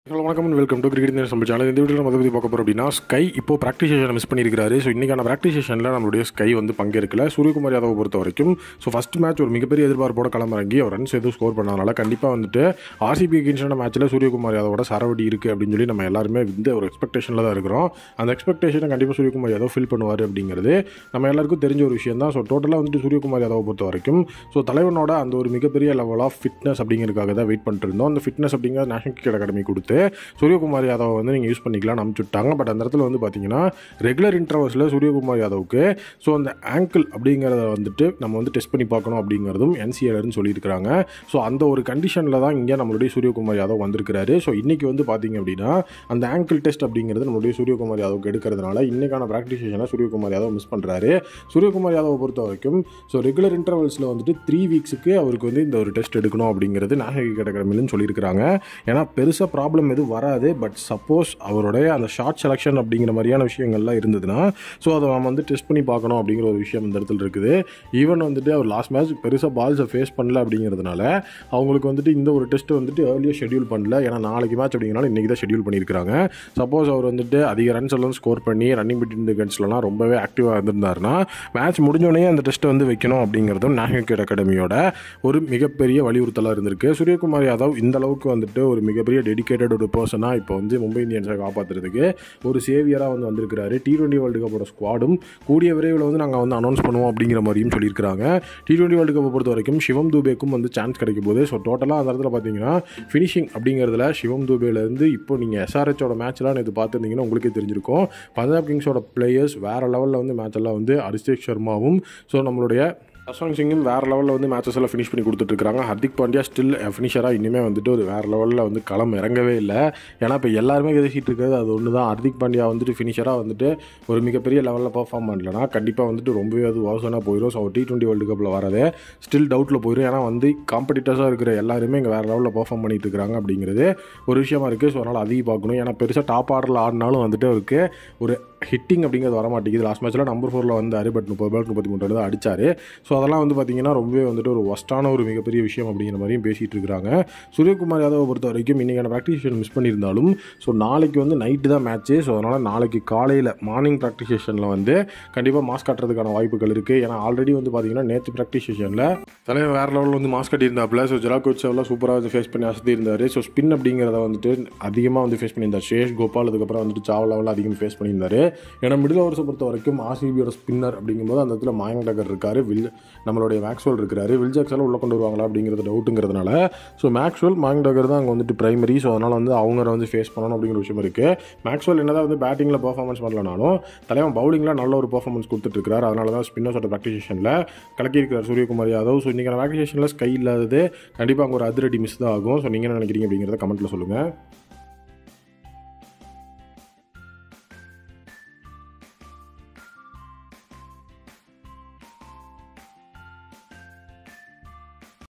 hello வணக்கம் welcome to cricket நேரம் channel இந்த வீடியோ நம்ம பற்றி பார்க்க போகிறோம் அப்படின்னா ஸ்கை இப்போ ப்ராக்டிஸ் செஷன் மிஸ் பண்ணியிருக்காரு ஸோ இன்றைக்கான ப்ராக்டிஸ் செஷனில் நம்மளுடைய ஸ்கை வந்து பங்கேற்கல சூரியகுமார் யாதவை பொறுத்த வரைக்கும் ஸோ ஃபஸ்ட் மேட்ச் ஒரு மிகப்பெரிய எதிர்பார்ப்போட களமிறங்கி அவர் ரன்ஸ் எதுவும் ஸ்கோர் பண்ணனால கண்டிப்பாக வந்துட்டு ஆர்சிபி அகேன்ஸ்டான மேட்ச்சில் சூரியகுமார் யாதவோட சரவடி இருக்குது அப்படின்னு சொல்லி நம்ம எல்லாருமே இந்த ஒரு எக்ஸ்பெக்டேஷனில் தான் இருக்கிறோம் அந்த எக்ஸ்பெக்டேஷனை கண்டிப்பாக சூரியகுமார் யாதவ் ஃபில் பண்ணுவார் அப்படிங்கிறது நம்ம எல்லாருக்கும் தெரிஞ்ச ஒரு விஷயம் தான் ஸோ டோட்டலாக வந்துட்டு சூரியகுமார் யாதவை பொறுத்த வரைக்கும் ஸோ தலைவனோட அந்த ஒரு மிகப்பெரிய லெவல் ஆஃப் ஃபிட்னஸ் அப்படிங்கிறதுக்காக தான் வெயிட் பண்ணிட்டு இருந்தோம் அந்த ஃபிட்னஸ் அப்படிங்கிற நேஷனல் கிரிக்கெட் அகாடமி கொடுத்து சூரியகுமார் யாதவ் வந்து நீங்கள் யூஸ் பண்ணிக்கலாம்னு அனுப்பிச்சுட்டாங்க பட் அந்த இடத்துல வந்து பார்த்தீங்கன்னா ரெகுலர் இன்டர்வல்ஸில் சூரியகுமார் யாதவுக்கு ஸோ அந்த ஆங்கிள் அப்படிங்கிறத வந்துட்டு நம்ம வந்து டெஸ்ட் பண்ணி பார்க்கணும் அப்படிங்கிறதும் என்சிஎல்னு சொல்லியிருக்கிறாங்க ஸோ அந்த ஒரு கண்டிஷனில் தான் இங்கே நம்மளுடைய சூரியகுமார் யாதவ் வந்திருக்கிறாரு ஸோ இன்றைக்கி வந்து பார்த்தீங்க அப்படின்னா அந்த ஆங்கிள் டெஸ்ட் அப்படிங்கிறது நம்மளுடைய சூரியகுமார் யாதவுக்கு எடுக்கிறதுனால இன்றைக்கான ப்ராக்டிஸ் செஷனை சூரியகுமார் யாதவ் மிஸ் பண்ணுறாரு சூரியகுமார் யாதவை பொறுத்த வரைக்கும் ஸோ ரெகுலர் இன்டர்வல்ஸில் வந்துட்டு த்ரீ வீக்ஸுக்கு அவருக்கு வந்து இந்த ஒரு டெஸ்ட் எடுக்கணும் அப்படிங்கிறது நேஷனல் கிரிக்கெட் அகாடமின்னு சொல்லியிருக்கிறாங்க ஏன்னா பெருசாக ப்ராப்ளம் எதுவும் வராது பட் சப்போஸ் அவருடைய அந்த ஷார்ட் செலெக்ஷன் அப்படிங்கிற மாதிரியான விஷயங்கள்லாம் இருந்ததுன்னா ஸோ அதை நம்ம வந்து டெஸ்ட் பண்ணி பார்க்கணும் அப்படிங்கிற ஒரு விஷயம் இந்த இடத்துல இருக்குது ஈவன் வந்துட்டு அவர் லாஸ்ட் மேட்ச் பெருசாக பால்ஸை ஃபேஸ் பண்ணல அப்படிங்கிறதுனால அவங்களுக்கு வந்துட்டு இந்த ஒரு டெஸ்ட்டை வந்துட்டு ஏர்லியாக ஷெட்யூல் பண்ணல ஏன்னா நாளைக்கு மேட்ச் அப்படிங்கிறனால இன்றைக்கி தான் ஷெட்யூல் பண்ணியிருக்காங்க சப்போஸ் அவர் வந்துட்டு அதிக ரன்ஸ் எல்லாம் ஸ்கோர் பண்ணி ரன்னிங் பிட்வீன் தி கன்ஸ்லாம் ரொம்பவே ஆக்டிவாக இருந்திருந்தாருன்னா மேட்ச் முடிஞ்சோடனே அந்த டெஸ்ட்டை வந்து வைக்கணும் அப்படிங்கிறதும் நேஷனல் கிரிக்கெட் அகாடமியோட ஒரு மிகப்பெரிய வலியுறுத்தலாக இருந்திருக்கு சூரியகுமார் யாதவ் இந்த அளவுக்கு வந்துட்டு ஒரு மிகப்பெரிய டெடிகேட்டட் ஒரு பர்சனாக இப்போ வந்து மும்பை இந்தியன்ஸை காப்பாற்றுறதுக்கு ஒரு சேவியராக வந்து வந்திருக்கிறாரு டி டுவெண்ட்டி வேர்ல்டு கப்போட ஸ்குவாடும் கூடிய விரைவில் வந்து நாங்கள் வந்து அனௌன்ஸ் பண்ணுவோம் அப்படிங்கிற மாதிரியும் சொல்லியிருக்காங்க டி டுவெண்ட்டி வேர்ல்டு கப்பை பொறுத்த வரைக்கும் சிவம் தூபேக்கும் வந்து சான்ஸ் கிடைக்கும் போது ஸோ டோட்டலாக அந்த இடத்துல பார்த்தீங்கன்னா ஃபினிஷிங் அப்படிங்கிறதுல சிவம் தூபேலேருந்து இப்போ நீங்கள் எஸ்ஆர்ஹெச்சோட மேட்ச்லாம் நேற்று பார்த்துருந்தீங்கன்னா உங்களுக்கே தெரிஞ்சிருக்கும் பஞ்சாப் கிங்ஸோட பிளேயர்ஸ் வேறு லெவலில் வந்து மேட்ச் எல்லாம் வந்து அபிஷேக் சர்மாவும் ஸோ நம்மளுடைய அஸ்வாங் சிங்கும் வேறு லெவலில் வந்து மேட்சஸ் எல்லாம் ஃபினிஷ் பண்ணி கொடுத்துட்ருக்காங்க ஹர்திக் பாண்டியா ஸ்டில் ஃபினிஷராக இனிமேல் வந்துட்டு ஒரு வேறு லெவலில் வந்து களம் இறங்கவே இல்லை ஏன்னா இப்போ எல்லாருமே பேசிகிட்டு இருக்கிறது அது ஒன்று தான் ஹர்திக் பாண்டியா வந்துட்டு ஃபினிஷராக வந்துட்டு ஒரு மிகப்பெரிய லெவலில் பர்ஃபார்ம் பண்ணலனா கண்டிப்பாக வந்துட்டு ரொம்பவே அது வாசனாக போயிடும் ஸோ டி டுவெண்ட்டி வேர்ல்டு கப்பில் வரதே ஸ்டில் டவுட்டில் போயிடும் ஏன்னா வந்து காம்படிட்டர்ஸாக இருக்கிற எல்லாருமே இங்கே வேறு லெவலில் பர்ஃபார்ம் பண்ணிட்டு இருக்காங்க அப்படிங்கிறது ஒரு விஷயமா இருக்குது ஸோ அதனால் அதிகம் பார்க்கணும் ஏன்னா பெருசாக டாப் ஆர்டரில் ஆடினாலும் வந்துட்டு அவருக்கு ஒரு ஹிட்டிங் அப்படிங்கிறது வர மாட்டேங்குது லாஸ்ட் மேட்ச்சில் நம்பர் ஃபோரில் வந்தார் பட் முப்பது பால் முப்பத்தி மூணு தான் அடிச்சார் ஸோ அதெல்லாம் வந்து பார்த்தீங்கன்னா ரொம்பவே வந்துட்டு ஒரு ஒஸ்ட்டான ஒரு மிகப்பெரிய விஷயம் அப்படிங்கிற மாதிரியும் பேசிகிட்டு இருக்கிறாங்க சூரியகுமார் யாதவை பொறுத்த வரைக்கும் இன்றைக்கான ப்ராக்டிஸ் செஷன் மிஸ் பண்ணியிருந்தாலும் ஸோ நாளைக்கு வந்து நைட்டு தான் மேட்ச்சு ஸோ அதனால் நாளைக்கு காலையில் மார்னிங் ப்ராக்டிஸ் செஷனில் வந்து கண்டிப்பாக மாஸ்க் கட்டுறதுக்கான வாய்ப்புகள் இருக்குது ஏன்னா ஆல்ரெடி வந்து பார்த்தீங்கன்னா நேற்று ப்ராக்டிஸ் செஷனில் தலைவர் வேறு லெவலில் வந்து மாஸ்க் கட்டியிருந்தாப்புல ஸோ ஜெரா கோச் எல்லாம் சூப்பராக வந்து ஃபேஸ் பண்ணி அசதி இருந்தார் ஸோ ஸ்பின் அப்படிங்கிறத வந்துட்டு அதிகமாக வந்து ஃபேஸ் பண்ணியிருந்தார் சேஷ் கோபால் அதுக்கப்புறம் வந்துட்டு சாவ் லெவலில் அதிகமாக ஃபேஸ் பண்ணியிருந்தார் ஏன்னா மிடில் ஓவர்ஸை பொறுத்த வரைக்கும் ஆர்சிபியோட ஸ்பின்னர் அப்படிங்கும்போது அந்த இடத்துல மாயங் டகர் இருக்கார் வில் நம்மளுடைய மேக்ஸ்வெல் இருக்காரு வில் ஜாக்ஸால் உள்ளே கொண்டு வருவாங்களா அப்படிங்கிறது டவுட்டுங்கிறதுனால ஸோ மேக்ஸ்வெல் மாயங் டகர் தான் அங்கே வந்துட்டு பிரைமரி ஸோ அதனால் வந்து அவங்க வந்து ஃபேஸ் பண்ணணும் அப்படிங்கிற விஷயம் இருக்குது மேக்ஸ்வெல் என்னதான் வந்து பேட்டிங்கில் பர்ஃபார்மன்ஸ் பண்ணலனாலும் தலைவன் பவுலிங்கில் நல்ல ஒரு பர்ஃபார்மன்ஸ் கொடுத்துட்ருக்காரு அதனால தான் ஸ்பின்னர்ஸோட ப்ராக்டிசேஷனில் கலக்கியிருக்கிறார் சூரியகுமார் யாதவ் ஸோ இன்றைக்கான ப்ராக்டிசேஷனில் ஸ்கை இல்லாதது கண்டிப்பாக அங்கே ஒரு அதிரடி மிஸ் தான் ஆகும் ஸோ நீங்கள் என்ன நினைக்கிறீங்க அப்படிங்கிறத கமெண்ட்டில் சொல்லுங்கள்